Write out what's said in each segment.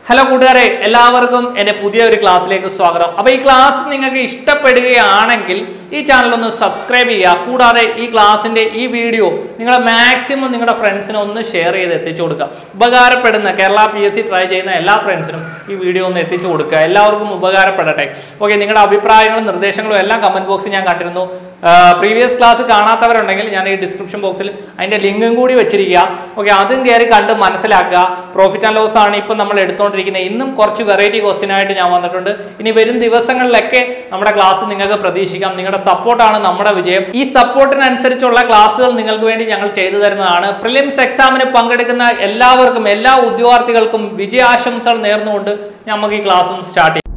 Hello കൂട്ടുകാരെ എല്ലാവർക്കും എൻ്റെ പുതിയ ഒരു ക്ലാസ്സിലേക്ക് സ്വാഗതം അപ്പോൾ ഈ ക്ലാസ് നിങ്ങൾക്ക് ഇഷ്ടപ്പെടുകയാണെങ്കിൽ ഈ ചാനൽ ഒന്ന് സബ്സ്ക്രൈബ് ചെയ്യുക കൂടാതെ ഈ ക്ലാസ്സിൻ്റെ ഈ വീഡിയോ നിങ്ങൾ മാക്സിമം നിങ്ങളുടെ ഫ്രണ്ട്സിന് ഒന്ന് ഷെയർ ചെയ്ത് എത്തിച്ചു കൊടുക്കുക ഉപകാരപ്പെടുന്ന Kerala P S C try ചെയ്യുന്ന എല്ലാ ഫ്രണ്ട്സിനും ഈ വീഡിയോ ഒന്ന് എത്തിച്ചു കൊടുക്കുക എല്ലാവർക്കും ഉപകാരപ്പെടട്ടെ ഓക്കെ നിങ്ങളുടെ അഭിപ്രായങ്ങളും നിർദ്ദേശങ്ങളും എല്ലാം കമൻറ്റ് ബോക്സിൽ ഞാൻ കണ്ടിരുന്നു പ്രീവിയസ് ക്ലാസ് കാണാത്തവരുണ്ടെങ്കിൽ ഞാൻ ഈ ഡിസ്ക്രിപ്ഷൻ ബോക്സിൽ അതിൻ്റെ ലിങ്കും കൂടി വെച്ചിരിക്കുക ഓക്കെ അതും കയറി കണ്ട് മനസ്സിലാക്കുക പ്രോഫിറ്റ് ആൻഡ് ലോസ് ആണ് ഇപ്പം നമ്മൾ എടുത്തുകൊണ്ടിരിക്കുന്നത് ഇന്നും കുറച്ച് വെറൈറ്റി ക്വസ്റ്റ്യൻ ആയിട്ട് ഞാൻ വന്നിട്ടുണ്ട് ഇനി വരും ദിവസങ്ങളിലൊക്കെ നമ്മുടെ ക്ലാസ് നിങ്ങൾക്ക് പ്രതീക്ഷിക്കാം നിങ്ങളുടെ സപ്പോർട്ടാണ് നമ്മുടെ വിജയം ഈ സപ്പോർട്ടിനനുസരിച്ചുള്ള ക്ലാസ്സുകൾ നിങ്ങൾക്ക് വേണ്ടി ഞങ്ങൾ ചെയ്തു തരുന്നതാണ് പ്രിലിംസ് എക്സാമിന് പങ്കെടുക്കുന്ന എല്ലാവർക്കും എല്ലാ ഉദ്യോഗാർത്ഥികൾക്കും വിജയാശംസകൾ നേർന്നുകൊണ്ട് നമുക്ക് ഈ ക്ലാസ്സും സ്റ്റാർട്ട് ചെയ്യാം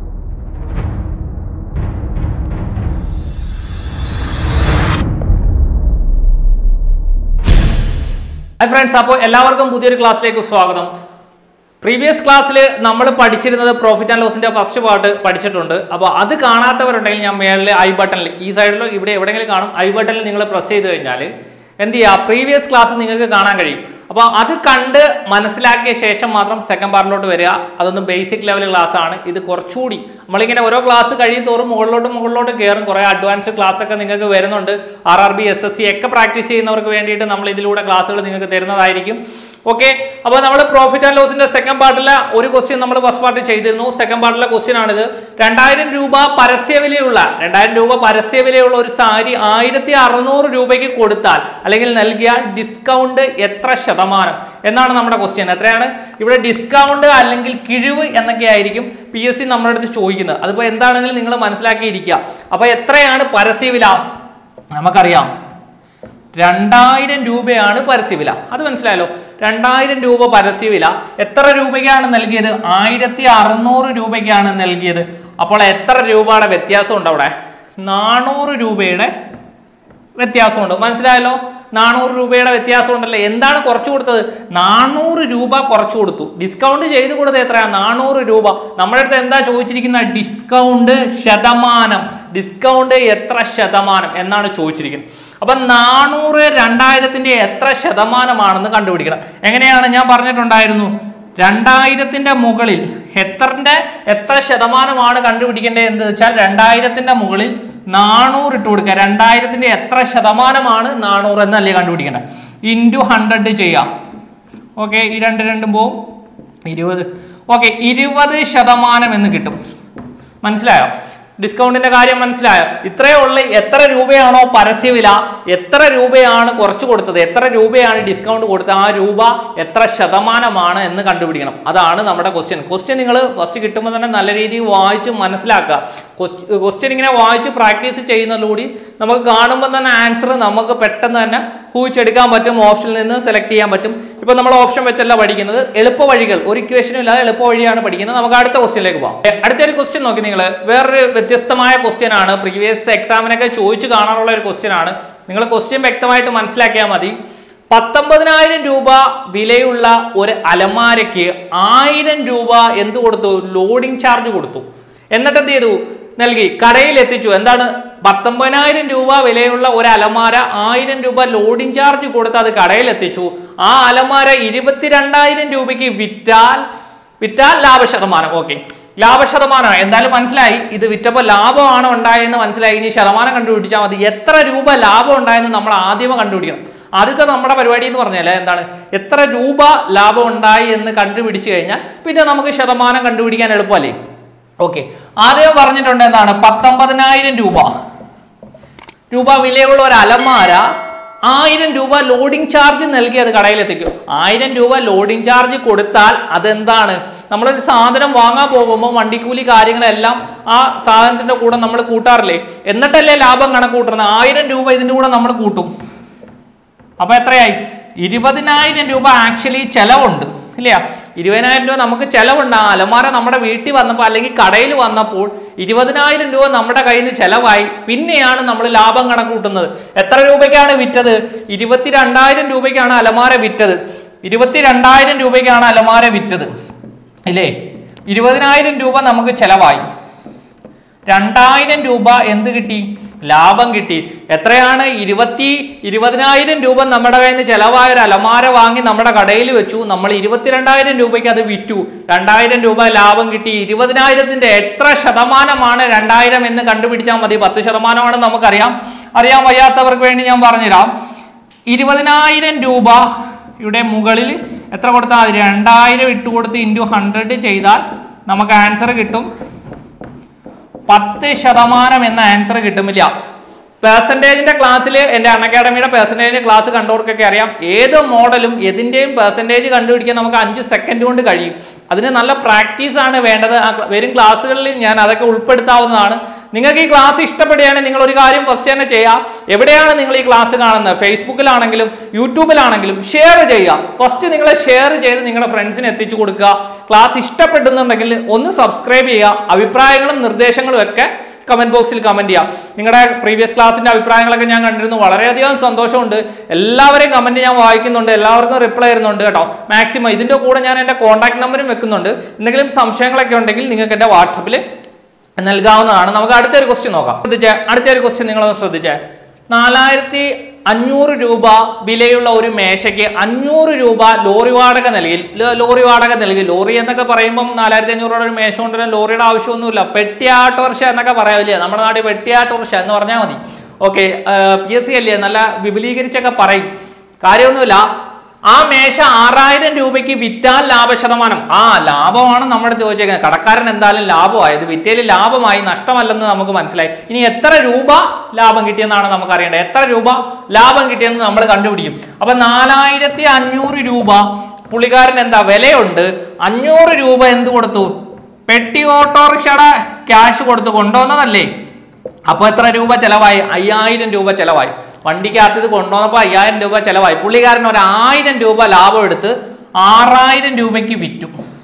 ഹായ് ഫ്രണ്ട്സ് അപ്പോൾ എല്ലാവർക്കും പുതിയൊരു ക്ലാസ്സിലേക്ക് സ്വാഗതം പ്രീവിയസ് ക്ലാസ്സിൽ നമ്മൾ പഠിച്ചിരുന്നത് പ്രോഫിറ്റ് ആൻഡ് ലോസിന്റെ ഫസ്റ്റ് പാർട്ട് പഠിച്ചിട്ടുണ്ട് അപ്പോൾ അത് കാണാത്തവരുണ്ടെങ്കിൽ ഞാൻ മേളിൽ ഐ ബട്ടണിൽ ഈ സൈഡിലോ ഇവിടെ എവിടെയെങ്കിലും കാണും ഐ ബട്ടണിൽ നിങ്ങൾ പ്രസ് ചെയ്ത് കഴിഞ്ഞാൽ എന്ത് ചെയ്യുക പ്രീവിയസ് ക്ലാസ് നിങ്ങൾക്ക് കാണാൻ കഴിയും അപ്പോൾ അത് കണ്ട് മനസ്സിലാക്കിയ ശേഷം മാത്രം സെക്കൻഡ് പാർട്ടിലോട്ട് വരിക അതൊന്ന് ബേസിക് ലെവൽ ക്ലാസ് ആണ് ഇത് കുറച്ചുകൂടി നമ്മളിങ്ങനെ ഓരോ ക്ലാസ് കഴിയും തോറും മുകളിലോട്ട് മുകളിലോട്ട് കയറും കുറേ അഡ്വാൻസ് ക്ലാസ് ഒക്കെ നിങ്ങൾക്ക് വരുന്നുണ്ട് R R B S S C ഒക്കെ പ്രാക്ടീസ് ചെയ്യുന്നവർക്ക് വേണ്ടിയിട്ട് നമ്മൾ ഇതിലൂടെ ക്ലാസ്സുകൾ നിങ്ങൾക്ക് തരുന്നതായിരിക്കും ഓക്കെ അപ്പോൾ നമ്മൾ പ്രോഫിറ്റ് ആൻഡ് ലോസിന്റെ സെക്കൻഡ് പാർട്ടിലെ ഒരു ക്വസ്റ്റ്യൻ നമ്മൾ ഫസ്റ്റ് പാർട്ട് ചെയ്തിരുന്നു സെക്കൻഡ് പാർട്ടിലെ ക്വസ്റ്റ്യൻ ആണിത് രണ്ടായിരം രൂപ പരസ്യവിലയുള്ള രണ്ടായിരം രൂപ പരസ്യവിലയുള്ള ഒരു സാരി ആയിരത്തി അറുന്നൂറ് രൂപയ്ക്ക് കൊടുത്താൽ അല്ലെങ്കിൽ നൽകിയാൽ ഡിസ്കൗണ്ട് എത്ര ശതമാനം എന്നാണ് നമ്മുടെ ക്വസ്റ്റ്യൻ എത്രയാണ് ഇവിടെ ഡിസ്കൗണ്ട് അല്ലെങ്കിൽ കിഴിവ് എന്നൊക്കെ ആയിരിക്കും പി എസ് സി നമ്മുടെ അടുത്ത് ചോദിക്കുന്നത് അതിപ്പോൾ എന്താണെങ്കിലും നിങ്ങൾ മനസ്സിലാക്കിയിരിക്കുക അപ്പോൾ എത്രയാണ് പരസ്യവില നമുക്കറിയാം രണ്ടായിരം രൂപയാണ് പരസ്യവില അത് മനസ്സിലായല്ലോ രണ്ടായിരം രൂപ പരസ്യവില എത്ര രൂപയ്ക്കാണ് നൽകിയത് ആയിരത്തി അറുന്നൂറ് രൂപയ്ക്കാണ് നൽകിയത് അപ്പോൾ എത്ര രൂപയുടെ വ്യത്യാസമുണ്ട് അവിടെ നാനൂറ് രൂപയുടെ വ്യത്യാസമുണ്ട് മനസ്സിലായല്ലോ നാനൂറ് രൂപയുടെ വ്യത്യാസം ഉണ്ടല്ലോ എന്താണ് കുറച്ചു കൊടുത്തത് നാനൂറ് രൂപ കുറച്ചു കൊടുത്തു ഡിസ്കൗണ്ട് ചെയ്ത് കൊടുത്തത് എത്രയാണ് നാനൂറ് രൂപ നമ്മുടെ അടുത്ത് എന്താ ചോദിച്ചിരിക്കുന്ന ഡിസ്കൗണ്ട് ശതമാനം ഡിസ്കൗണ്ട് എത്ര ശതമാനം എന്നാണ് ചോദിച്ചിരിക്കുന്നത് അപ്പൊ നാനൂറ് രണ്ടായിരത്തിന്റെ എത്ര ശതമാനമാണെന്ന് കണ്ടുപിടിക്കണം എങ്ങനെയാണ് ഞാൻ പറഞ്ഞിട്ടുണ്ടായിരുന്നു രണ്ടായിരത്തിന്റെ മുകളിൽ എത്രന്റെ എത്ര ശതമാനമാണ് കണ്ടുപിടിക്കേണ്ടത് എന്ന് വെച്ചാൽ രണ്ടായിരത്തിന്റെ മുകളിൽ നാനൂറ് ഇട്ട് കൊടുക്കുക രണ്ടായിരത്തിന്റെ എത്ര ശതമാനമാണ് നാനൂറ് എന്നല്ലേ കണ്ടുപിടിക്കേണ്ടത് ഇൻറ്റു ഹൺഡ്രഡ് ചെയ്യാം ഓക്കെ ഈ രണ്ട് രണ്ടും പോവും ഇരുപത് ഓക്കെ ഇരുപത് ശതമാനം എന്ന് കിട്ടും മനസ്സിലായോ ഡിസ്കൗണ്ടിന്റെ കാര്യം മനസ്സിലായോ ഇത്രയേ ഉള്ളു എത്ര രൂപയാണോ പരസ്യവില എത്ര രൂപയാണ് കുറച്ച് കൊടുത്തത് എത്ര രൂപയാണ് ഡിസ്കൗണ്ട് കൊടുത്തത് ആ രൂപ എത്ര ശതമാനമാണ് എന്ന് കണ്ടുപിടിക്കണം അതാണ് നമ്മുടെ ക്വസ്റ്റ്യൻ ക്വസ്റ്റ്യൻ നിങ്ങൾ ഫസ്റ്റ് കിട്ടുമ്പോൾ തന്നെ നല്ല രീതിയിൽ വായിച്ച് മനസ്സിലാക്കുക ക്വസ്റ്റ്യൻ ഇങ്ങനെ വായിച്ച് പ്രാക്ടീസ് ചെയ്യുന്നതിലൂടെ നമുക്ക് കാണുമ്പോൾ തന്നെ ആൻസർ നമുക്ക് പെട്ടെന്ന് തന്നെ ഊഹിച്ചെടുക്കാൻ പറ്റും ഓപ്ഷനിൽ നിന്ന് സെലക്ട് ചെയ്യാൻ പറ്റും ഇപ്പൊ നമ്മൾ ഓപ്ഷൻ വെച്ചല്ല പഠിക്കുന്നത് എളുപ്പ വഴികൾ ഒരു ഇക്വേഷനും ഇല്ലാതെ എളുപ്പ വഴിയാണ് പഠിക്കുന്നത് നമുക്ക് അടുത്ത ക്വസ്റ്റ്യനിലേക്ക് പോകാം ഏ, അടുത്തൊരു ക്വസ്റ്റ്യൻ നോക്കി നിങ്ങൾ വേറൊരു വ്യത്യസ്തമായ ക്വസ്റ്റ്യൻ ആണ് പ്രീവിയസ് എക്സാമിനൊക്കെ ചോദിച്ചു കാണാനുള്ള ഒരു ക്വസ്റ്റ്യൻ ആണ് നിങ്ങൾ ക്വസ്റ്റ്യൻ വ്യക്തമായിട്ട് മനസ്സിലാക്കിയാൽ മതി പത്തൊമ്പതിനായിരം രൂപ വിലയുള്ള ഒരു അലമാരയ്ക്ക് ആയിരം രൂപ എന്ത് കൊടുത്തു ലോഡിംഗ് ചാർജ് കൊടുത്തു എന്നിട്ട് എന്ത് ചെയ്തു നൽകി കടയിൽ എത്തിച്ചു എന്താണ് പത്തൊമ്പതിനായിരം രൂപ വിലയുള്ള ഒരു അലമാര ആയിരം രൂപ ലോഡിംഗ് ചാർജ് കൊടുത്ത് അത് കടയിൽ എത്തിച്ചു ആ അലമാര ഇരുപത്തിരണ്ടായിരം രൂപയ്ക്ക് വിറ്റാൽ വിറ്റാൽ ലാഭശതമാനം ഓക്കെ ലാഭശതമാനം എന്തായാലും മനസ്സിലായി ഇത് വിറ്റപ്പോൾ ലാഭമാണ് ഉണ്ടായെന്ന് മനസ്സിലായി ഇനി ശതമാനം കണ്ടുപിടിച്ചാൽ മതി എത്ര രൂപ ലാഭം ഉണ്ടായെന്ന് നമ്മൾ ആദ്യമേ കണ്ടുപിടിക്കണം ആദ്യത്തെ നമ്മുടെ പരിപാടി എന്ന് പറഞ്ഞാൽ എന്താണ് എത്ര രൂപ ലാഭം ഉണ്ടായി എന്ന് കണ്ടുപിടിച്ചു കഴിഞ്ഞാൽ പിന്നെ നമുക്ക് ശതമാനം കണ്ടുപിടിക്കാൻ എളുപ്പമല്ലേ ഓക്കെ ആദ്യം പറഞ്ഞിട്ടുണ്ട് എന്താണ് പത്തൊമ്പതിനായിരം രൂപ രൂപ വിലയുള്ള ഒരു അലമാര ആയിരം രൂപ ലോഡിംഗ് ചാർജ് നൽകി അത് കടയിലെത്തിക്കും ആയിരം രൂപ ലോഡിംഗ് ചാർജ് കൊടുത്താൽ അതെന്താണ് നമ്മളൊരു സാധനം വാങ്ങാൻ പോകുമ്പോൾ വണ്ടിക്കൂലി കാര്യങ്ങളെല്ലാം ആ സാധനത്തിന്റെ കൂടെ നമ്മൾ കൂട്ടാറില്ലേ എന്നിട്ടല്ലേ ലാഭം കണക്ക് കൂട്ടുന്നത് ആയിരം രൂപ ഇതിന്റെ കൂടെ നമ്മൾ കൂട്ടും അപ്പൊ എത്രയായി ഇരുപതിനായിരം രൂപ ആക്ച്വലി ചെലവുണ്ട് ഇല്ല ഇരുപതിനായിരം രൂപ നമുക്ക് ചെലവുണ്ട് ആ അലമാര നമ്മുടെ വീട്ടിൽ വന്നപ്പോൾ അല്ലെങ്കിൽ കടയിൽ വന്നപ്പോൾ ഇരുപതിനായിരം രൂപ നമ്മുടെ കയ്യിൽ നിന്ന് ചെലവായി പിന്നെയാണ് നമ്മൾ ലാഭം കണക്ക് കൂട്ടുന്നത് എത്ര രൂപയ്ക്കാണ് വിറ്റത് ഇരുപത്തിരണ്ടായിരം രൂപയ്ക്കാണ് അലമാര വിറ്റത് ഇരുപത്തിരണ്ടായിരം രൂപയ്ക്കാണ് അലമാര വിറ്റത് ഇല്ലേ ഇരുപതിനായിരം രൂപ നമുക്ക് ചെലവായി രണ്ടായിരം രൂപ എന്ത് കിട്ടി ലാഭം കിട്ടി എത്രയാണ് ഇരുപത്തി ഇരുപതിനായിരം രൂപ നമ്മുടെ കയ്യിൽ നിന്ന് ചിലവായ ഒരു അലമാര വാങ്ങി നമ്മുടെ കടയിൽ വെച്ചു നമ്മൾ ഇരുപത്തിരണ്ടായിരം രൂപയ്ക്ക് അത് വിറ്റു രണ്ടായിരം രൂപ ലാഭം കിട്ടി ഇരുപതിനായിരത്തിന്റെ എത്ര ശതമാനമാണ് രണ്ടായിരം എന്ന് കണ്ടുപിടിച്ചാൽ മതി പത്ത് ശതമാനമാണ് നമുക്കറിയാം അറിയാൻ വയ്യാത്തവർക്ക് വേണ്ടി ഞാൻ പറഞ്ഞുതരാം ഇരുപതിനായിരം രൂപ യുടെ മുകളിൽ എത്ര കൊടുത്താൽ മതി രണ്ടായിരം ഇട്ട് കൊടുത്ത് ഇൻറ്റു ഹൺഡ്രഡ് ചെയ്താൽ നമുക്ക് ആൻസർ കിട്ടും പത്ത് ശതമാനം എന്ന ആൻസർ കിട്ടുമില്ല പെർസെൻറ്റേജിന്റെ ക്ലാസ്സിൽ എൻ്റെ അൺ അക്കാഡമിയുടെ പെർസെൻറ്റേജിന്റെ ക്ലാസ് കണ്ടവർക്കൊക്കെ അറിയാം ഏത് മോഡലും ഏതിൻ്റെയും പെർസെൻറ്റേജ് കണ്ടുപിടിക്കാൻ നമുക്ക് അഞ്ച് സെക്കൻഡ് കൊണ്ട് കഴിയും അതിന് നല്ല പ്രാക്ടീസ് ആണ് വേണ്ടത് ആ ക്ല- വരും ക്ലാസ്സുകളിൽ ഞാൻ അതൊക്കെ ഉൾപ്പെടുത്താവുന്നതാണ് നിങ്ങൾക്ക് ഈ ക്ലാസ് ഇഷ്ടപ്പെടുകയാണെങ്കിൽ നിങ്ങൾ ഒരു കാര്യം ഫസ്റ്റ് തന്നെ ചെയ്യുക എവിടെയാണ് നിങ്ങൾ ഈ ക്ലാസ് കാണുന്നത് ഫേസ്ബുക്കിലാണെങ്കിലും യൂട്യൂബിലാണെങ്കിലും ഷെയർ ചെയ്യുക ഫസ്റ്റ് നിങ്ങൾ ഷെയർ ചെയ്ത് നിങ്ങളുടെ ഫ്രണ്ട്സിന് എത്തിച്ചു കൊടുക്കുക ക്ലാസ് ഇഷ്ടപ്പെടുന്നുണ്ടെങ്കിൽ ഒന്ന് സബ്സ്ക്രൈബ് ചെയ്യുക അഭിപ്രായങ്ങളും നിർദ്ദേശങ്ങളും ഒക്കെ കമന്റ് ബോക്സിൽ കമന്റ് ചെയ്യാം നിങ്ങളുടെ പ്രീവിയസ് ക്ലാസ്സിന്റെ അഭിപ്രായങ്ങളൊക്കെ ഞാൻ കണ്ടിരുന്നു വളരെയധികം സന്തോഷമുണ്ട് എല്ലാവരെയും കമന്റ് ഞാൻ വായിക്കുന്നുണ്ട് എല്ലാവർക്കും റിപ്ലൈ ചെയ്യുന്നുണ്ട് കേട്ടോ മാക്സിമം ഇതിന്റെ കൂടെ ഞാൻ എൻ്റെ കോൺടാക്ട് നമ്പറും വെക്കുന്നുണ്ട് എന്തെങ്കിലും സംശയങ്ങളൊക്കെ ഉണ്ടെങ്കിൽ നിങ്ങൾക്ക് എൻ്റെ വാട്സപ്പിൽ നൽകാവുന്നതാണ് നമുക്ക് അടുത്തൊരു ക്വസ്റ്റ്യൻ നോക്കാം ശ്രദ്ധിച്ചേ അടുത്തൊരു ക്വസ്റ്റ്യൻ നിങ്ങളൊന്ന് ശ്രദ്ധിച്ചേ നാലായിരത്തി അഞ്ഞൂറ് രൂപ വിലയുള്ള ഒരു മേശയ്ക്ക് അഞ്ഞൂറ് രൂപ ലോറി വാടക നൽകി ല- ലോറി വാടക നൽകി ലോറി എന്നൊക്കെ പറയുമ്പം നാലായിരത്തി അഞ്ഞൂറ് രൂപയുടെ ഒരു മേശ കൊണ്ടുവരാൻ ലോറിയുടെ ആവശ്യമൊന്നുമില്ല പെട്ടിയാട്ടോർഷ എന്നൊക്കെ പറയാവില്ലേ നമ്മുടെ നാട്ടിൽ പെട്ടിയാട്ടോർഷ എന്ന് പറഞ്ഞാൽ മതി ഓക്കെ പി എസ് സി അല്ലേ നല്ല വിപുലീകരിച്ചൊക്കെ പറയും കാര്യമൊന്നുമില്ല ആ മേശ ആറായിരം രൂപയ്ക്ക് വിറ്റാൽ ലാഭശതമാനം ആ ലാഭമാണ് നമ്മുടെ ചോദിച്ചേക്കുന്നത് കടക്കാരൻ എന്തായാലും ലാഭമായത് വിറ്റയിൽ ലാഭമായി നഷ്ടമല്ലെന്ന് നമുക്ക് മനസ്സിലായി ഇനി എത്ര രൂപ ലാഭം കിട്ടിയെന്നാണ് നമുക്ക് അറിയേണ്ടത് എത്ര രൂപ ലാഭം കിട്ടിയെന്ന് നമ്മൾ കണ്ടുപിടിക്കും അപ്പൊ നാലായിരത്തി അഞ്ഞൂറ് രൂപ പുള്ളിക്കാരൻ എന്താ വിലയുണ്ട് അഞ്ഞൂറ് രൂപ എന്ത് കൊടുത്തു പെട്ടി ഓട്ടോറിക്ഷയുടെ ക്യാഷ് കൊടുത്ത് കൊണ്ടുവന്നതല്ലേ അപ്പോൾ എത്ര രൂപ ചെലവായി അയ്യായിരം രൂപ ചെലവായി വണ്ടിക്കകത്ത് ഇത് കൊണ്ടുവന്നപ്പോൾ അയ്യായിരം രൂപ ചെലവായി പുള്ളിക്കാരൻ ഒരു ആയിരം രൂപ ലാഭം എടുത്ത് ആറായിരം രൂപയ്ക്ക് വിറ്റു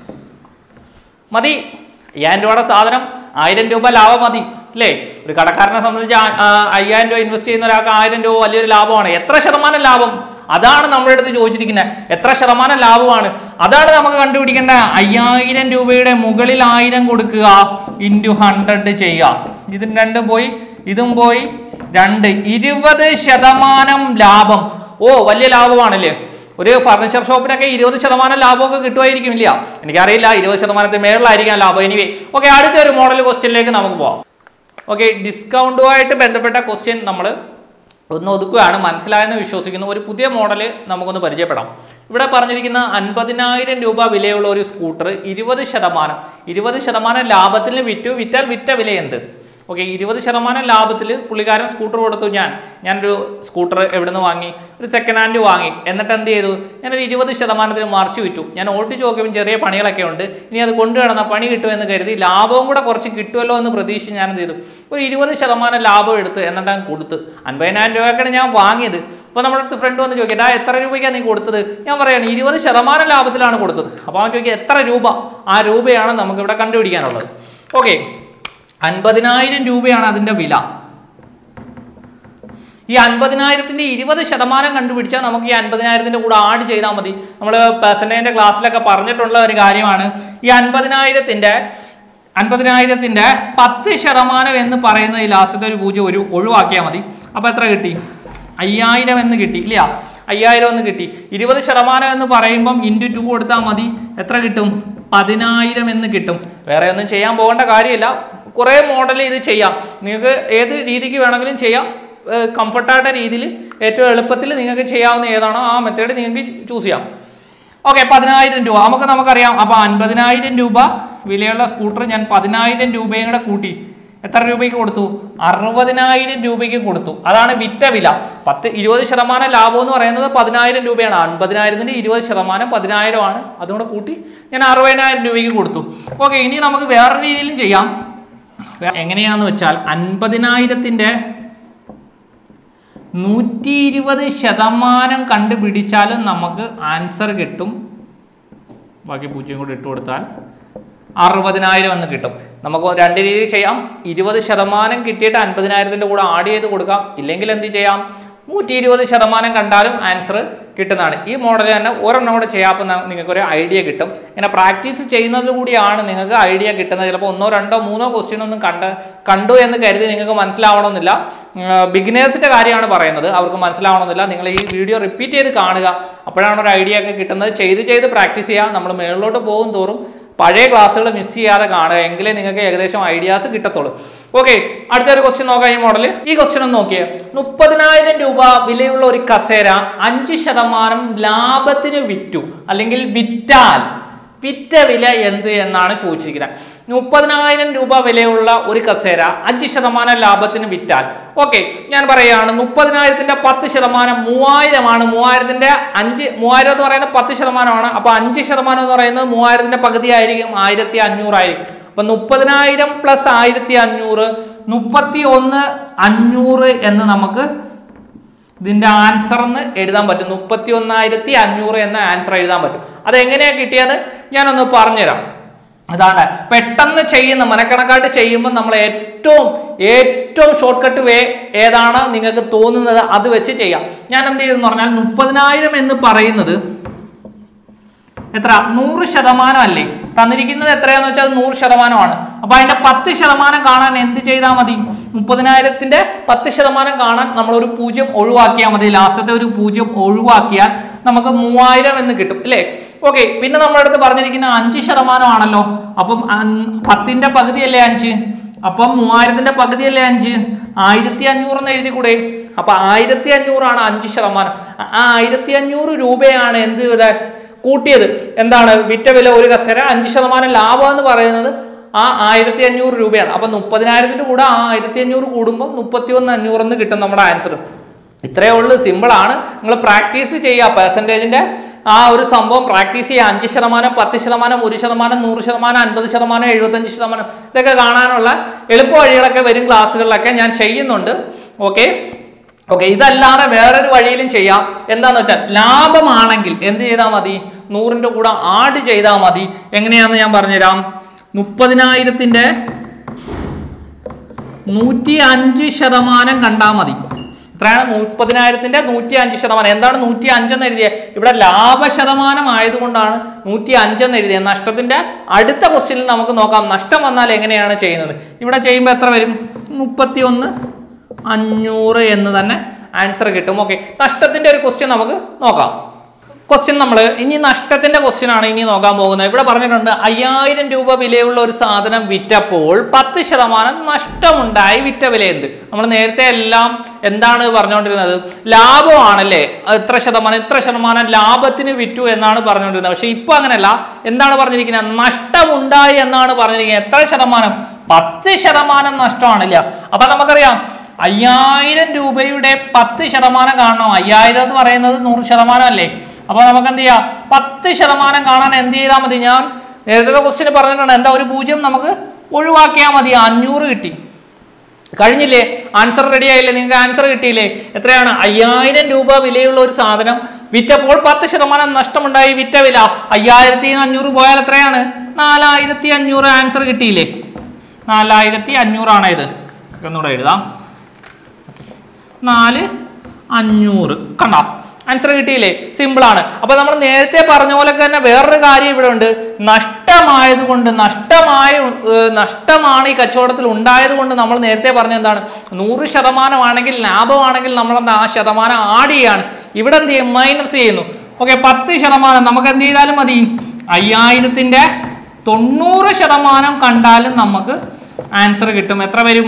മതി അയ്യായിരം രൂപയുടെ സാധനം ആയിരം രൂപ ലാഭം മതി അല്ലേ ഒരു കടക്കാരനെ സംബന്ധിച്ച് ആ- ആ അയ്യായിരം രൂപ ഇൻവെസ്റ്റ് ചെയ്യുന്ന ഒരാൾക്ക് ആയിരം രൂപ വലിയൊരു ലാഭമാണ് എത്ര ശതമാനം ലാഭം അതാണ് നമ്മുടെ അടുത്ത് ചോദിച്ചിരിക്കുന്നത് എത്ര ശതമാനം ലാഭമാണ് അതാണ് നമുക്ക് കണ്ടുപിടിക്കേണ്ട അയ്യായിരം രൂപയുടെ മുകളിൽ ആയിരം കൊടുക്കുക ഇൻറ്റു ഹൺഡ്രഡ് ചെയ്യുക ഇതിന് രണ്ടും പോയി ഇതും പോയി രണ്ട് ഇരുപത് ശതമാനം ലാഭം ഓ വലിയ ലാഭമാണല്ലേ ഒരു ഫർണിച്ചർ ഷോപ്പിനൊക്കെ ഇരുപത് ശതമാനം ലാഭമൊക്കെ കിട്ടുമായിരിക്കും ഇല്ല എനിക്കറിയില്ല ഇരുപത് ശതമാനത്തിന് മേളിലായിരിക്കാം ലാഭം എനിവേ ഓക്കെ അടുത്ത ഒരു മോഡൽ ക്വസ്റ്റ്യനിലേക്ക് നമുക്ക് പോവാം ഓക്കെ ഡിസ്കൗണ്ടുമായിട്ട് ബന്ധപ്പെട്ട ക്വസ്റ്റ്യൻ നമ്മൾ ഒന്ന് ഒതുക്കുകയാണ് മനസ്സിലായെന്ന് വിശ്വസിക്കുന്നു ഒരു പുതിയ മോഡൽ നമുക്കൊന്ന് പരിചയപ്പെടാം ഇവിടെ പറഞ്ഞിരിക്കുന്ന അൻപതിനായിരം രൂപ വിലയുള്ള ഒരു സ്കൂട്ടർ ഇരുപത് ശതമാനം ഇരുപത് ശതമാനം ലാഭത്തിൽ വിറ്റു വിറ്റാൽ വിറ്റ വില എന്ത് ഓക്കെ ഇരുപത് ശതമാനം ലാഭത്തിൽ പുള്ളിക്കാരൻ സ്കൂട്ടർ കൊടുത്തു ഞാൻ ഞാനൊരു സ്കൂട്ടർ എവിടെ നിന്ന് വാങ്ങി ഒരു സെക്കൻഡ് ഹാൻഡ് വാങ്ങി എന്നിട്ട് എന്ത് ചെയ്തു ഞാനൊരു ഇരുപത് ശതമാനത്തിന് മറിച്ച് വിറ്റു ഞാൻ ഓട്ടിച്ച് നോക്കിയപ്പോൾ ചെറിയ പണികളൊക്കെ ഉണ്ട് ഇനി അത് കൊണ്ടു കിടന്ന പണി കിട്ടുമെന്ന് കരുതി ലാഭവും കൂടെ കുറച്ച് കിട്ടുമല്ലോ എന്ന് പ്രതീക്ഷിച്ച് ഞാൻ എന്ത് ചെയ്തു ഒരു ഇരുപത് ശതമാനം ലാഭം എടുത്ത് എന്നിട്ട് ഞാൻ കൊടുത്ത് അൻപതിനായിരം രൂപയ്ക്കാണ് ഞാൻ വാങ്ങിയത് അപ്പോൾ നമ്മുടെ അടുത്ത് ഫ്രണ്ട് വന്ന് ചോദിക്കും "ഡാ എത്ര രൂപയ്ക്കാണ് നീ കൊടുത്തത് ഞാൻ പറയുകയാണ് ഇരുപത് ശതമാനം ലാഭത്തിലാണ് കൊടുത്തത് അപ്പോൾ അവൻ ചോദിക്കുക എത്ര രൂപ ആ രൂപയാണ് നമുക്കിവിടെ കണ്ടുപിടിക്കാനുള്ളത് ഓക്കെ അൻപതിനായിരം രൂപയാണ് അതിൻ്റെ വില ഈ അൻപതിനായിരത്തിന്റെ ഇരുപത് ശതമാനം കണ്ടുപിടിച്ചാൽ നമുക്ക് ഈ അൻപതിനായിരത്തിന്റെ കൂടെ ആഡ് ചെയ്താൽ മതി നമ്മൾ പെർസെൻറ്റേജിന്റെ ക്ലാസ്സിലൊക്കെ പറഞ്ഞിട്ടുള്ള ഒരു കാര്യമാണ് ഈ അൻപതിനായിരത്തിന്റെ അൻപതിനായിരത്തിന്റെ പത്ത് ശതമാനം എന്ന് പറയുന്നത് ഈ ലാസ്റ്റത്തെ ഒരു പൂജ്യം ഒരു ഒഴിവാക്കിയാൽ മതി അപ്പോൾ എത്ര കിട്ടി അയ്യായിരം എന്ന് കിട്ടി ഇല്ല അയ്യായിരം എന്ന് കിട്ടി ഇരുപത് ശതമാനം എന്ന് പറയുമ്പം ഇൻറ്റു ടു കൊടുത്താൽ മതി എത്ര കിട്ടും പതിനായിരം എന്ന് കിട്ടും വേറെ ഒന്നും ചെയ്യാൻ പോകേണ്ട കാര്യമില്ല കുറേ മോഡൽ ഇത് ചെയ്യാം നിങ്ങൾക്ക് ഏത് രീതിക്ക് വേണമെങ്കിലും ചെയ്യാം കംഫർട്ടായിട്ട് രീതിയിൽ ഏറ്റവും എളുപ്പത്തിൽ നിങ്ങൾക്ക് ചെയ്യാവുന്ന ഏതാണോ ആ മെത്തേഡ് നിങ്ങൾക്ക് ചൂസ് ചെയ്യാം ഓക്കെ പതിനായിരം രൂപ നമുക്ക് നമുക്കറിയാം അപ്പോൾ അൻപതിനായിരം രൂപ വിലയുള്ള സ്കൂട്ടർ ഞാൻ പതിനായിരം രൂപയും കൂടെ കൂട്ടി എത്ര രൂപയ്ക്ക് കൊടുത്തു അറുപതിനായിരം രൂപയ്ക്ക് കൊടുത്തു അതാണ് വിറ്റ വില പത്ത് ഇരുപത് ശതമാനം ലാഭം എന്ന് പറയുന്നത് പതിനായിരം രൂപയാണ് അൻപതിനായിരത്തിൻ്റെ ഇരുപത് ശതമാനം പതിനായിരമാണ് അതുകൂടെ കൂട്ടി ഞാൻ അറുപതിനായിരം രൂപയ്ക്ക് കൊടുത്തു ഓക്കെ ഇനി നമുക്ക് വേറെ രീതിയിലും ചെയ്യാം എങ്ങനെയാന്ന് വെച്ചാൽ അൻപതിനായിരത്തിൻ്റെ നൂറ്റി ഇരുപത് ശതമാനം കണ്ടുപിടിച്ചാലും നമുക്ക് ആൻസർ കിട്ടും ബാക്കി പൂജ്യം കൂടി ഇട്ട് കൊടുത്താൽ അറുപതിനായിരം എന്ന് കിട്ടും നമുക്ക് രണ്ട് രീതിയിൽ ചെയ്യാം ഇരുപത് ശതമാനം കിട്ടിയിട്ട് അൻപതിനായിരത്തിൻ്റെ കൂടെ ആഡ് ചെയ്ത് കൊടുക്കാം ഇല്ലെങ്കിൽ എന്ത് ചെയ്യാം നൂറ്റി ഇരുപത് ശതമാനം കണ്ടാലും ആൻസർ കിട്ടുന്നതാണ് ഈ മോഡൽ തന്നെ ഒരെണ്ണം കൂടെ ചെയ്യാപ്പോൾ നിങ്ങൾക്ക് ഒരു ഐഡിയ കിട്ടും ഇങ്ങനെ പ്രാക്ടീസ് ചെയ്യുന്നത് കൂടിയാണ് നിങ്ങൾക്ക് ഐഡിയ കിട്ടുന്നത് ചിലപ്പോൾ ഒന്നോ രണ്ടോ മൂന്നോ ക്വസ്റ്റ്യൻ ഒന്നും കണ്ട് കണ്ടു എന്ന് കരുതി നിങ്ങൾക്ക് മനസ്സിലാവണമെന്നില്ല ബിഗിനേഴ്സിന്റെ കാര്യമാണ് പറയുന്നത് അവർക്ക് മനസ്സിലാവണമെന്നില്ല നിങ്ങൾ ഈ വീഡിയോ റിപ്പീറ്റ് ചെയ്ത് കാണുക അപ്പോഴാണ് ഒരു ഐഡിയ ഒക്കെ കിട്ടുന്നത് ചെയ്ത് ചെയ്ത് പ്രാക്ടീസ് ചെയ്യുക നമ്മൾ മുകളിലോട്ട് പോകും തോറും പഴയ ക്ലാസ്സുകൾ മിസ് ചെയ്യാതെ കാണുക എങ്കിലേ നിങ്ങൾക്ക് ഏകദേശം ഐഡിയാസ് കിട്ടത്തുള്ളൂ ഓക്കെ അടുത്തൊരു ക്വസ്റ്റ്യൻ നോക്കാം ഈ മോഡൽ ഈ ക്വസ്റ്റ്യൻ ഒന്ന് നോക്കിയേ മുപ്പതിനായിരം രൂപ വിലയുള്ള ഒരു കസേര അഞ്ച് ശതമാനം ലാഭത്തിന് വിറ്റു അല്ലെങ്കിൽ വിറ്റാൽ വിറ്റ വില എന്ത് എന്നാണ് ചോദിച്ചിരിക്കുന്നത് മുപ്പതിനായിരം രൂപ വിലയുള്ള ഒരു കസേര അഞ്ച് ശതമാനം ലാഭത്തിന് വിറ്റാൽ ഓക്കെ ഞാൻ പറയുകയാണ് മുപ്പതിനായിരത്തിന്റെ പത്ത് ശതമാനം മൂവായിരമാണ് മൂവായിരത്തിന്റെ അഞ്ച് മൂവായിരം എന്ന് പറയുന്നത് പത്ത് ശതമാനമാണ് അപ്പൊ അഞ്ച് ശതമാനം എന്ന് പറയുന്നത് മൂവായിരത്തിന്റെ പകുതി ആയിരിക്കും ആയിരത്തി അഞ്ഞൂറായിരിക്കും അപ്പൊ മുപ്പതിനായിരം പ്ലസ് ആയിരത്തി അഞ്ഞൂറ് മുപ്പത്തി ഒന്ന് അഞ്ഞൂറ് എന്ന് നമുക്ക് ഇതിന്റെ ആൻസർ എന്ന് എഴുതാൻ പറ്റും മുപ്പത്തി ഒന്നായിരത്തി അഞ്ഞൂറ് എന്ന ആൻസർ എഴുതാൻ പറ്റും അതെങ്ങനെയാണ് കിട്ടിയത് ഞാനൊന്ന് പറഞ്ഞുതരാം അതാണ് പെട്ടെന്ന് ചെയ്യുന്ന മനക്കണക്കായിട്ട് ചെയ്യുമ്പോൾ നമ്മൾ ഏറ്റവും ഏറ്റവും ഷോർട്ട് കട്ട് വേ ഏതാണ് നിങ്ങൾക്ക് തോന്നുന്നത് അത് വെച്ച് ചെയ്യാം ഞാൻ എന്ത് ചെയ്തെന്ന് പറഞ്ഞാൽ മുപ്പതിനായിരം എന്ന് പറയുന്നത് എത്ര നൂറ് ശതമാനം അല്ലേ തന്നിരിക്കുന്നത് എത്രയാന്ന് വെച്ചാൽ അത് നൂറ് ശതമാനമാണ് അപ്പൊ അതിന്റെ പത്ത് ശതമാനം കാണാൻ എന്ത് ചെയ്താൽ മതി മുപ്പതിനായിരത്തിന്റെ പത്ത് ശതമാനം കാണാൻ നമ്മൾ ഒരു പൂജ്യം ഒഴിവാക്കിയാൽ മതി ലാസ്റ്റത്തെ ഒരു പൂജ്യം ഒഴിവാക്കിയാൽ നമുക്ക് മൂവായിരം എന്ന് കിട്ടും അല്ലേ ഓക്കെ പിന്നെ നമ്മുടെ അടുത്ത് പറഞ്ഞിരിക്കുന്ന അഞ്ച് ശതമാനമാണല്ലോ അപ്പം അൻ- പത്തിന്റെ പകുതിയല്ലേ അഞ്ച് അപ്പം മൂവായിരത്തിന്റെ പകുതിയല്ലേ അഞ്ച് ആയിരത്തി അഞ്ഞൂറ് എന്ന് എഴുതി കൂടെ അപ്പൊ ആയിരത്തി അഞ്ഞൂറാണ് അഞ്ച് ശതമാനം ആ- ആ ആയിരത്തി അഞ്ഞൂറ് രൂപയാണ് എന്ത് ഇവിടെ കൂട്ടിയത് എന്താണ് വിറ്റ വില ഒരു കസേര അഞ്ച് ശതമാനം ലാഭം എന്ന് പറയുന്നത് ആ ആയിരത്തി അഞ്ഞൂറ് രൂപയാണ് അപ്പൊ മുപ്പതിനായിരത്തിന്റെ കൂടെ ആ ആയിരത്തി അഞ്ഞൂറ് കൂടുമ്പോൾ മുപ്പത്തി ഒന്ന് അഞ്ഞൂറെന്ന് കിട്ടും നമ്മുടെ ആൻസർ ഇത്രയേ ഉള്ളൂ സിമ്പിൾ ആണ് നിങ്ങൾ പ്രാക്ടീസ് ചെയ്യുക പെർസെൻറ്റേജിന്റെ ആ ഒരു സംഭവം പ്രാക്ടീസ് ചെയ്യുക അഞ്ച് ശതമാനം പത്ത് ശതമാനം ഒരു ശതമാനം നൂറ് ശതമാനം അൻപത് ശതമാനം എഴുപത്തഞ്ച് ശതമാനം ഇതൊക്കെ കാണാനുള്ള എളുപ്പ വഴികളൊക്കെ വരും ക്ലാസ്സുകളിലൊക്കെ ഞാൻ ചെയ്യുന്നുണ്ട് ഓക്കെ ഓക്കെ ഇതല്ലാതെ വേറൊരു വഴിയിലും ചെയ്യാം എന്താന്ന് വെച്ചാൽ ലാഭമാണെങ്കിൽ എന്ത് ചെയ്താൽ മതി നൂറിന്റെ കൂടെ ആഡ് ചെയ്താൽ മതി എങ്ങനെയാന്ന് ഞാൻ പറഞ്ഞുതരാം മുപ്പതിനായിരത്തിന്റെ നൂറ്റി അഞ്ച് ശതമാനം കണ്ടാൽ മതി എത്രയാണ് മുപ്പതിനായിരത്തിന്റെ നൂറ്റി അഞ്ച് ശതമാനം എന്താണ് നൂറ്റി അഞ്ചെന്ന് എഴുതിയത് ഇവിടെ ലാഭ ശതമാനം ആയതുകൊണ്ടാണ് നൂറ്റി അഞ്ചെന്ന് എഴുതിയത് നഷ്ടത്തിന്റെ അടുത്ത ക്വസ്റ്റ്യനിൽ നമുക്ക് നോക്കാം നഷ്ടം വന്നാൽ എങ്ങനെയാണ് ചെയ്യുന്നത് ഇവിടെ ചെയ്യുമ്പോൾ എത്ര വരും മുപ്പത്തി ഒന്ന് അഞ്ഞൂറ് എന്ന് തന്നെ ആൻസർ കിട്ടും ഓക്കെ നഷ്ടത്തിന്റെ ഒരു ക്വസ്റ്റ്യൻ നമുക്ക് നോക്കാം ക്വസ്റ്റ്യൻ നമ്മൾ ഇനി നഷ്ടത്തിന്റെ ക്വസ്റ്റ്യൻ ആണ് ഇനി നോക്കാൻ പോകുന്നത് ഇവിടെ പറഞ്ഞിട്ടുണ്ട് അയ്യായിരം രൂപ വിലയുള്ള ഒരു സാധനം വിറ്റപ്പോൾ പത്ത് ശതമാനം നഷ്ടമുണ്ടായി വിറ്റ വില എന്ത് നമ്മൾ നേരത്തെ എല്ലാം എന്താണ് പറഞ്ഞുകൊണ്ടിരുന്നത് ലാഭമാണല്ലേ അത് എത്ര ശതമാനം ഇത്ര ശതമാനം ലാഭത്തിന് വിറ്റു എന്നാണ് പറഞ്ഞുകൊണ്ടിരുന്നത് പക്ഷെ ഇപ്പൊ അങ്ങനെയല്ല എന്താണ് പറഞ്ഞിരിക്കുന്നത് നഷ്ടമുണ്ടായി എന്നാണ് പറഞ്ഞിരിക്കുന്നത് എത്ര ശതമാനം പത്ത് ശതമാനം നഷ്ടമാണില്ല അപ്പൊ നമുക്കറിയാം അയ്യായിരം രൂപയുടെ പത്ത് ശതമാനം കാണണം അയ്യായിരം എന്ന് പറയുന്നത് നൂറ് ശതമാനം അല്ലേ അപ്പൊ നമുക്ക് എന്ത് ചെയ്യാം പത്ത് ശതമാനം കാണാൻ എന്ത് ചെയ്താൽ മതി ഞാൻ നേരത്തെ ക്വസ്റ്റ്യൻ പറഞ്ഞിട്ടുണ്ട് എന്താ ഒരു പൂജ്യം നമുക്ക് ഒഴിവാക്കിയാൽ മതി അഞ്ഞൂറ് കിട്ടി കഴിഞ്ഞില്ലേ ആൻസർ റെഡി ആയില്ലേ നിങ്ങൾക്ക് ആൻസർ കിട്ടിയില്ലേ എത്രയാണ് അയ്യായിരം രൂപ വിലയുള്ള ഒരു സാധനം വിറ്റപ്പോൾ പത്ത് ശതമാനം നഷ്ടമുണ്ടായി വിറ്റ വില അയ്യായിരത്തി അഞ്ഞൂറ് പോയാൽ എത്രയാണ് നാലായിരത്തി അഞ്ഞൂറ് ആൻസർ കിട്ടിയില്ലേ നാലായിരത്തി അഞ്ഞൂറാണ് ഇത് ഒന്നുകൂടെ എഴുതാം നാല് അഞ്ഞൂറ് കണ്ടോ ആൻസർ കിട്ടിയില്ലേ സിമ്പിൾ ആണ് അപ്പൊ നമ്മൾ നേരത്തെ പറഞ്ഞ പോലെ തന്നെ വേറൊരു കാര്യം ഇവിടെ ഉണ്ട് നഷ്ടമായത് കൊണ്ട് നഷ്ടമായ ഏർ നഷ്ടമാണ് ഈ കച്ചവടത്തിൽ ഉണ്ടായത് കൊണ്ട് നമ്മൾ നേരത്തെ പറഞ്ഞ എന്താണ് നൂറ് ശതമാനമാണെങ്കിൽ ലാഭമാണെങ്കിൽ നമ്മൾ എന്താ ആ ശതമാനം ആഡ് ചെയ്യാണ് ഇവിടെ എന്ത് ചെയ്യും മൈനസ് ചെയ്യുന്നു ഓക്കെ പത്ത് ശതമാനം നമുക്ക് എന്ത് ചെയ്താലും മതി അയ്യായിരത്തിന്റെ തൊണ്ണൂറ് ശതമാനം കണ്ടാലും നമുക്ക് ആൻസർ കിട്ടും എത്ര വരും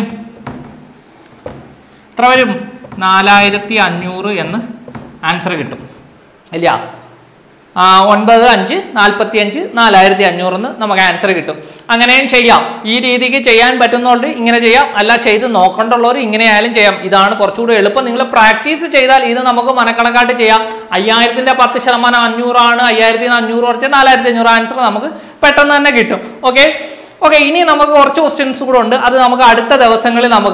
എത്ര വരും നാലായിരത്തി അഞ്ഞൂറ് എന്ന് ആൻസർ കിട്ടും ഇല്ല ആ, ഒൻപത് അഞ്ച് നാൽപ്പത്തി അഞ്ച് നാലായിരത്തി അഞ്ഞൂറിന് നമുക്ക് ആൻസർ കിട്ടും അങ്ങനെയും ചെയ്യാം ഈ രീതിക്ക് ചെയ്യാൻ പറ്റുന്നവർക്ക് ഇങ്ങനെ ചെയ്യാം അല്ല ചെയ്ത് നോക്കേണ്ടുള്ളവർ ഇങ്ങനെ ആയാലും ചെയ്യാം ഇതാണ് കുറച്ചുകൂടി എളുപ്പം നിങ്ങൾ പ്രാക്ടീസ് ചെയ്താൽ ഇത് നമുക്ക് മനക്കണക്കായിട്ട് ചെയ്യാം അയ്യായിരത്തിന്റെ പത്ത് ശതമാനം അഞ്ഞൂറാണ് അയ്യായിരത്തി അഞ്ഞൂറ് കുറച്ച് നാലായിരത്തി അഞ്ഞൂറ് ആൻസർ നമുക്ക് പെട്ടെന്ന് തന്നെ കിട്ടും ഓക്കെ ഓക്കെ ഇനി നമുക്ക് കുറച്ച് ക്വസ്റ്റ്യൻസ് കൂടെ ഉണ്ട് അത് നമുക്ക് അടുത്ത ദിവസങ്ങളിൽ നമുക്ക്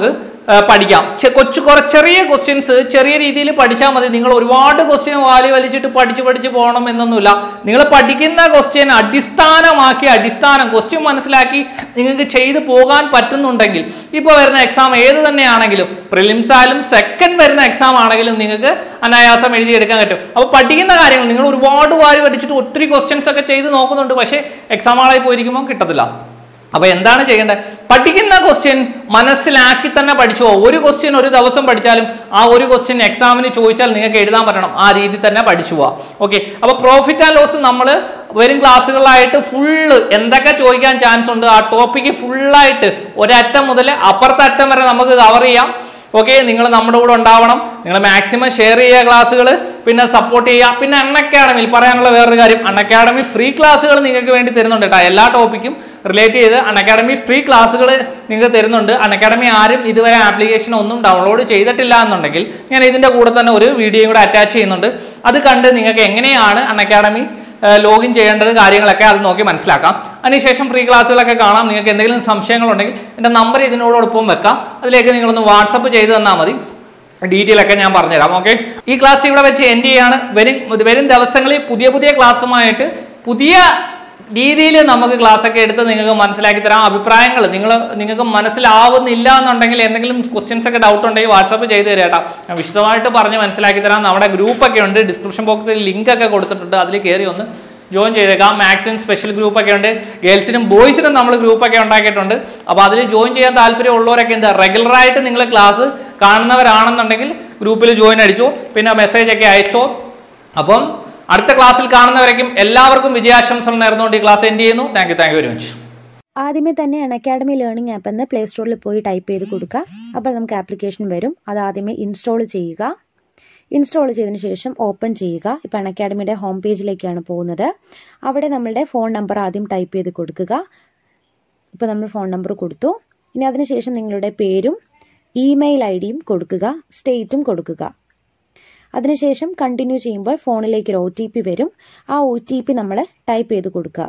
ആ, പഠിക്കാം ചെ- കൊച്ചു കുറച്ച് ചെറിയ ക്വസ്റ്റ്യൻസ് ചെറിയ രീതിയിൽ പഠിച്ചാൽ മതി നിങ്ങൾ ഒരുപാട് ക്വസ്റ്റ്യൻ വാലി വലിച്ചിട്ട് പഠിച്ച് പഠിച്ച് പോകണം എന്നൊന്നുമില്ല നിങ്ങൾ പഠിക്കുന്ന ക്വസ്റ്റ്യൻ അടിസ്ഥാനമാക്കി അടിസ്ഥാനം ക്വസ്റ്റ്യൻ മനസ്സിലാക്കി നിങ്ങൾക്ക് ചെയ്തു പോകാൻ പറ്റുന്നുണ്ടെങ്കിൽ ഇപ്പോൾ വരുന്ന എക്സാം ഏത് തന്നെയാണെങ്കിലും പ്രിലിംസ് ആയാലും സെക്കൻഡ് വരുന്ന എക്സാം ആണെങ്കിലും നിങ്ങൾക്ക് അനായാസം എഴുതിയെടുക്കാൻ പറ്റും അപ്പോൾ പഠിക്കുന്ന കാര്യങ്ങൾ നിങ്ങൾ ഒരുപാട് വാരി പഠിച്ചിട്ട് ഒത്തിരി ക്വസ്റ്റ്യൻസ് ഒക്കെ ചെയ്ത് നോക്കുന്നുണ്ട് പക്ഷേ എക്സാം ആളായി പോയിരിക്കുമ്പോൾ കിട്ടത്തില്ല അപ്പൊ എന്താണ് ചെയ്യേണ്ടത് പഠിക്കുന്ന ക്വസ്റ്റ്യൻ മനസ്സിലാക്കി തന്നെ പഠിച്ചു പോകും. ഒരു ക്വസ്റ്റ്യൻ ഒരു ദിവസം പഠിച്ചാലും ആ ഒരു ക്വസ്റ്റ്യൻ എക്സാമിന് ചോദിച്ചാൽ നിങ്ങൾക്ക് എഴുതാൻ പറ്റണം ആ രീതി തന്നെ പഠിച്ചു പോവാം ഓക്കെ അപ്പൊ പ്രോഫിറ്റ് ആൻഡ് ലോസ് നമ്മൾ വരും ക്ലാസ്സുകളായിട്ട് ഫുള്ള് എന്തൊക്കെ ചോദിക്കാൻ ചാൻസ് ഉണ്ട് ആ ടോപ്പിക്ക് ഫുള്ളായിട്ട് ഒരറ്റം മുതൽ അപ്പുറത്തെ അറ്റം വരെ നമുക്ക് കവർ ചെയ്യാം ഓക്കെ നിങ്ങൾ നമ്മുടെ കൂടെ ഉണ്ടാവണം നിങ്ങൾ മാക്സിമം ഷെയർ ചെയ്യുക ക്ലാസ്സുകൾ പിന്നെ സപ്പോർട്ട് ചെയ്യുക പിന്നെ അൺ അക്കാഡമിയിൽ പറയാനുള്ള വേറൊരു കാര്യം അൺ അക്കാഡമി ഫ്രീ ക്ലാസ്സുകൾ നിങ്ങൾക്ക് വേണ്ടി തരുന്നുണ്ട് കേട്ടോ എല്ലാ ടോപ്പിക്കും റിലേറ്റ് ചെയ്ത് അൺ അക്കാഡമി ഫ്രീ ക്ലാസ്സുകൾ നിങ്ങൾക്ക് തരുന്നുണ്ട് അൺ അക്കാഡമി ആരും ഇതുവരെ ആപ്ലിക്കേഷൻ ഒന്നും ഡൗൺലോഡ് ചെയ്തിട്ടില്ല എന്നുണ്ടെങ്കിൽ ഞാൻ ഇതിൻ്റെ കൂടെ തന്നെ ഒരു വീഡിയോയും കൂടെ അറ്റാച്ച് ചെയ്യുന്നുണ്ട് അത് കണ്ട് നിങ്ങൾക്ക് എങ്ങനെയാണ് അൺ അക്കാഡമി ലോഗിൻ ചെയ്യേണ്ടത് കാര്യങ്ങളൊക്കെ അത് നോക്കി മനസ്സിലാക്കാം അതിനുശേഷം ഫ്രീ ക്ലാസ്സുകളൊക്കെ കാണാം നിങ്ങൾക്ക് എന്തെങ്കിലും സംശയങ്ങളുണ്ടെങ്കിൽ എൻ്റെ നമ്പർ ഇതിനോടൊപ്പം വെക്കാം അതിലേക്ക് നിങ്ങളൊന്ന് വാട്സപ്പ് ചെയ്ത് തന്നാൽ മതി ഡീറ്റെയിൽ ഒക്കെ ഞാൻ പറഞ്ഞുതരാം ഓക്കെ ഈ ക്ലാസ് ഇവിടെ വെച്ച് എൻഡ് ചെയ്യാണ് വരും വരും ദിവസങ്ങളിൽ പുതിയ പുതിയ ക്ലാസ്സുമായിട്ട് പുതിയ രീതിയിൽ നമുക്ക് ക്ലാസ് ഒക്കെ എടുത്ത് നിങ്ങൾക്ക് മനസ്സിലാക്കി തരാം അഭിപ്രായങ്ങൾ നിങ്ങൾ നിങ്ങൾക്ക് മനസ്സിലാവുന്നില്ല എന്നുണ്ടെങ്കിൽ എന്തെങ്കിലും ക്വസ്റ്റ്യൻസ് ഒക്കെ ഡൗട്ട് ഉണ്ടെങ്കിൽ വാട്സപ്പ് ചെയ്ത് തരാം കേട്ടോ ഞാൻ വിശദമായിട്ട് പറഞ്ഞ് മനസ്സിലാക്കി തരാം നമ്മുടെ ഗ്രൂപ്പ് ഒക്കെ ഉണ്ട് ഡിസ്ക്രിപ്ഷൻ ബോക്സിൽ ലിങ്ക് ഒക്കെ കൊടുത്തിട്ടുണ്ട് അതിൽ കയറി ഒന്ന് ജോയിൻ ചെയ്തേക്കാം മാക്സിനും സ്പെഷ്യൽ ഗ്രൂപ്പ് ഒക്കെ ഉണ്ട് ഗേൾസിനും ബോയ്സിനും നമ്മൾ ഗ്രൂപ്പ് ഒക്കെ ഉണ്ടാക്കിയിട്ടുണ്ട് അപ്പോൾ അതിൽ ജോയിൻ ചെയ്യാൻ താല്പര്യമുള്ളവരൊക്കെ എന്താ റെഗുലറായിട്ട് നിങ്ങൾ ക്ലാസ് കാണുന്നവരാണെന്നുണ്ടെങ്കിൽ ഗ്രൂപ്പിൽ ജോയിൻ അടിച്ചോ പിന്നെ മെസ്സേജ് ഒക്കെ അയച്ചോ അപ്പം അടുത്ത ക്ലാസ്സിൽ കാണുന്നവരേക്കും എല്ലാവർക്കും വിജയാശംസകൾ നേർന്നുകൊണ്ട് ഈ ക്ലാസ് എൻഡ് ചെയ്യുന്നു thank you thank you very much ആദ്യമേ തന്നെ അക്കാഡമി ലേണിംഗ് ആപ്പ് എന്ന് പ്ലേ സ്റ്റോറിൽ പോയി ടൈപ്പ് ചെയ്ത് കൊടുക്കുക അപ്പോൾ നമുക്ക് ആപ്ലിക്കേഷൻ വരും അത് ആദ്യമേ ഇൻസ്റ്റാൾ ചെയ്യുക ഇൻസ്റ്റാൾ ചെയ്തതിന് ശേഷം ഓപ്പൺ ചെയ്യുക ഇപ്പോൾ അക്കാഡമിയുടെ ഹോം പേജിലേക്കാണ് പോകുന്നത് അവിടെ നമ്മളുടെ ഫോൺ നമ്പർ ആദ്യം ടൈപ്പ് ചെയ്ത് കൊടുക്കുക ഇപ്പോൾ നമ്മൾ ഫോൺ നമ്പർ കൊടുത്തു ഇനി അതിനുശേഷം നിങ്ങളുടെ പേരും ഇമെയിൽ ഐ ഡിയും കൊടുക്കുക സ്റ്റേറ്റും കൊടുക്കുക അതിനുശേഷം കണ്ടിന്യൂ ചെയ്യുമ്പോൾ ഫോണിലേക്ക് ഒരു ഒ ടി പി വരും ആ ഒ ടി പി നമ്മൾ ടൈപ്പ് ചെയ്ത് കൊടുക്കുക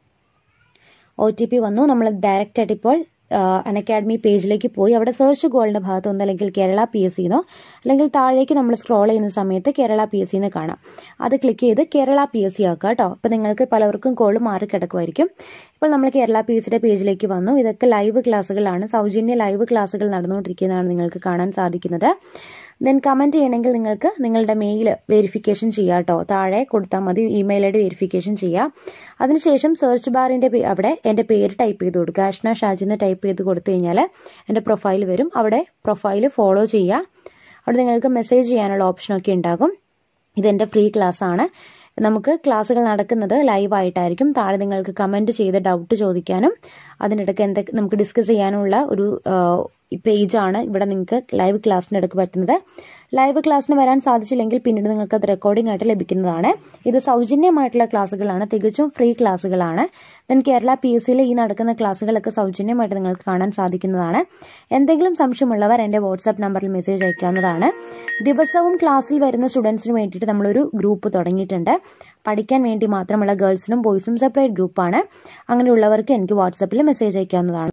ഒ ടി പി വന്നു നമ്മൾ ഡയറക്റ്റ് ആയിട്ട് ഇപ്പോൾ അൺ അക്കാഡമി പേജിലേക്ക് പോയി അവിടെ സെർച്ച് ഗോളിൻ്റെ ഭാഗത്ത് ഒന്ന് അല്ലെങ്കിൽ കേരള പി എസ് സിന്നോ അല്ലെങ്കിൽ താഴേക്ക് നമ്മൾ സ്ക്രോൾ ചെയ്യുന്ന സമയത്ത് കേരള പി എസ് സിന്ന് കാണാം അത് ക്ലിക്ക് ചെയ്ത് കേരള പി എസ് സി ആക്കുക കേട്ടോ അപ്പോൾ നിങ്ങൾക്ക് പലർക്കും കോൾ മാറി കിടക്കുമായിരിക്കും ഇപ്പോൾ നമ്മൾ കേരള പി എസ് സിയുടെ പേജിലേക്ക് വന്നു ഇതൊക്കെ ലൈവ് ക്ലാസ്സുകളാണ് സൗജന്യ ലൈവ് ക്ലാസ്സുകൾ നടന്നുകൊണ്ടിരിക്കുന്നതാണ് നിങ്ങൾക്ക് കാണാൻ സാധിക്കുന്നത് ദെൻ കമൻറ്റ് ചെയ്യണമെങ്കിൽ നിങ്ങൾക്ക് നിങ്ങളുടെ മെയിൽ വെരിഫിക്കേഷൻ ചെയ്യാം കേട്ടോ താഴെ കൊടുത്താൽ മതി ഇമെയിൽ ഐ ഡി വെരിഫിക്കേഷൻ ചെയ്യാം അതിനുശേഷം സെർച്ച് ബാറിൻ്റെ അവിടെ എൻ്റെ പേര് ടൈപ്പ് ചെയ്ത് കൊടുക്കുക അഷ്ന ഷാജി എന്ന് ടൈപ്പ് ചെയ്ത് കൊടുത്തു കഴിഞ്ഞാൽ എൻ്റെ പ്രൊഫൈൽ വരും അവിടെ പ്രൊഫൈൽ ഫോളോ ചെയ്യുക അവിടെ നിങ്ങൾക്ക് മെസ്സേജ് ചെയ്യാനുള്ള ഓപ്ഷനൊക്കെ ഉണ്ടാകും ഇതെൻ്റെ ഫ്രീ ക്ലാസ് ആണ് നമുക്ക് ക്ലാസ്സുകൾ നടക്കുന്നത് ലൈവ് ആയിട്ടായിരിക്കും താഴെ നിങ്ങൾക്ക് കമൻറ്റ് ചെയ്ത് ഡൗട്ട് ചോദിക്കാനും അതിനിടയ്ക്ക് എന്തൊക്കെ നമുക്ക് ഡിസ്കസ് ചെയ്യാനുള്ള ഒരു പേജാണ് ഇവിടെ നിങ്ങൾക്ക് ലൈവ് ക്ലാസ്സിന് എടുക്ക് പറ്റുന്നത് ലൈവ് ക്ലാസ്സിന് വരാൻ സാധിച്ചില്ലെങ്കിൽ പിന്നീട് നിങ്ങൾക്ക് അത് റെക്കോർഡിംഗ് ആയിട്ട് ലഭിക്കുന്നതാണ് ഇത് സൗജന്യമായിട്ടുള്ള ക്ലാസ്സുകളാണ് തികച്ചും ഫ്രീ ക്ലാസ്സുകളാണ് ദെൻ കേരള പി എസ് സിയിൽ ഈ നടക്കുന്ന ക്ലാസ്സുകളൊക്കെ സൗജന്യമായിട്ട് നിങ്ങൾക്ക് കാണാൻ സാധിക്കുന്നതാണ് എന്തെങ്കിലും സംശയമുള്ളവർ എൻ്റെ വാട്സാപ്പ് നമ്പറിൽ മെസ്സേജ് അയക്കാവുന്നതാണ് ദിവസവും ക്ലാസ്സിൽ വരുന്ന സ്റ്റുഡൻസിന് വേണ്ടിയിട്ട് നമ്മളൊരു ഗ്രൂപ്പ് തുടങ്ങിയിട്ടുണ്ട് പഠിക്കാൻ വേണ്ടി മാത്രമുള്ള ഗേൾസിനും ബോയ്സിനും സെപ്പറേറ്റ് ഗ്രൂപ്പാണ് അങ്ങനെയുള്ളവർക്ക് എനിക്ക് വാട്സാപ്പിൽ മെസ്സേജ് അയക്കാവുന്നതാണ്